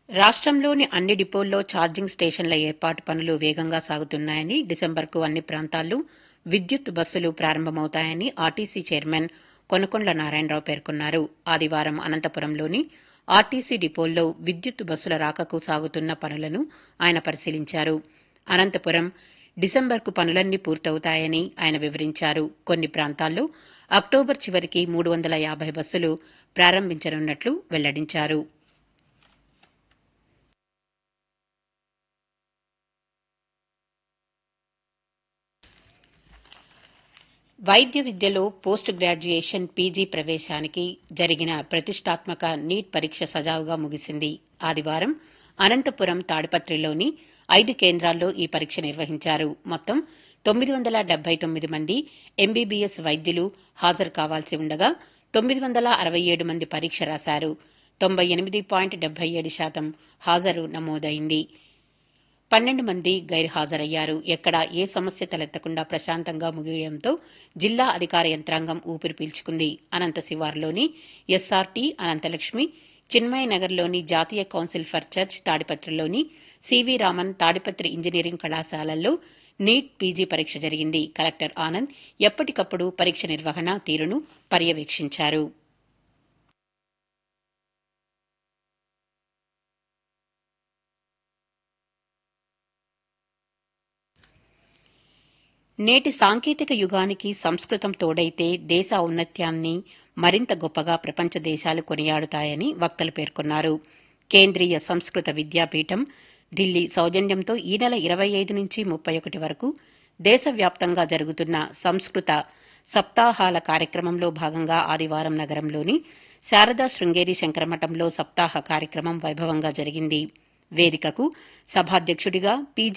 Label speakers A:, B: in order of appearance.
A: రాష్ట్రంలోని అన్ని డిపోల్లో ఛార్జింగ్ స్టేషన్ల ఏర్పాటు పనులు వేగంగా సాగుతున్నాయని డిసెంబర్కు అన్ని ప్రాంతాల్లో విద్యుత్ బస్సులు ప్రారంభమవుతాయని ఆర్టీసీ చైర్మన్ కొనకొండ్ల నారాయణరావు పేర్కొన్నారు ఆదివారం అనంతపురంలోని ఆర్టీసీ డిపోల్లో విద్యుత్ బస్సుల రాకకు సాగుతున్న పనులను ఆయన పరిశీలించారు అనంతపురం డిసెంబర్కు పనులన్నీ పూర్తవుతాయని ఆయన వివరించారు కొన్ని ప్రాంతాల్లో అక్టోబర్ చివరికి మూడు వందల యాభై బస్సులు ప్రారంభించనున్నట్లు వెల్లడించారు వైద్య విద్యలో పోస్ట్ గ్రాడ్యుయేషన్ పీజీ ప్రవేశానికి జరిగిన ప్రతిష్టాత్మక నీట్ పరీక్ష సజావుగా ముగిసింది ఆదివారం అనంతపురం తాడిపత్రిలోని ఐదు కేంద్రాల్లో ఈ పరీక్ష నిర్వహించారు మొత్తం తొమ్మిది వందల డెబ్బై తొమ్మిది మంది ఎంబీబీఎస్ వైద్యులు హాజరు కావాల్సి ఉండగా తొమ్మిది వందల అరవై ఏడు మంది పరీక్ష రాశారు తొంభై ఎనిమిది పాయింట్ డెబ్బై ఏడు శాతం హాజరు నమోదైంది పన్నెండు మంది గైర్హాజరయ్యారు ఎక్కడా ఏ సమస్య తలెత్తకుండా ప్రశాంతంగా ముగియడంతో జిల్లా అధికార యంత్రాంగం ఊపిరి పీల్చుకుంది అనంత శివార్లోని ఎస్ఆర్టీ అనంతలక్ష్మి చిన్మయ నగర్లోని జాతీయ కౌన్సిల్ ఫర్ చర్చ్ తాడిపత్రిలోని సివి రామన్ తాడిపత్రి ఇంజనీరింగ్ కళాశాలల్లో నీట్ పీజీ పరీక్ష జరిగింది కలెక్టర్ ఆనంద్ ఎప్పటికప్పుడు పరీక్ష నిర్వహణ తీరును పర్యవేక్షించారు నేటి సాంకేతిక యుగానికి సంస్కృతం తోడైతే దేశ ఔన్నత్యాన్ని మరింత గొప్పగా ప్రపంచ దేశాలు కొనియాడుతాయని వక్తలు పేర్కొన్నారు కేంద్రీయ సంస్కృత విద్యాపీఠం ఢిల్లీ సౌజన్యంతో ఈ నెల ఇరవై ఐదు నుంచి ముప్పై ఒకటి వరకు దేశవ్యాప్తంగా జరుగుతున్న సంస్కృత సప్తాహాల కార్యక్రమంలో భాగంగా ఆదివారం నగరంలోని శారదా శృంగేరి శంకరమఠంలో సప్తాహ కార్యక్రమం వైభవంగా జరిగింది వేదికకు సభాధ్యక్షుడిగా పీజీ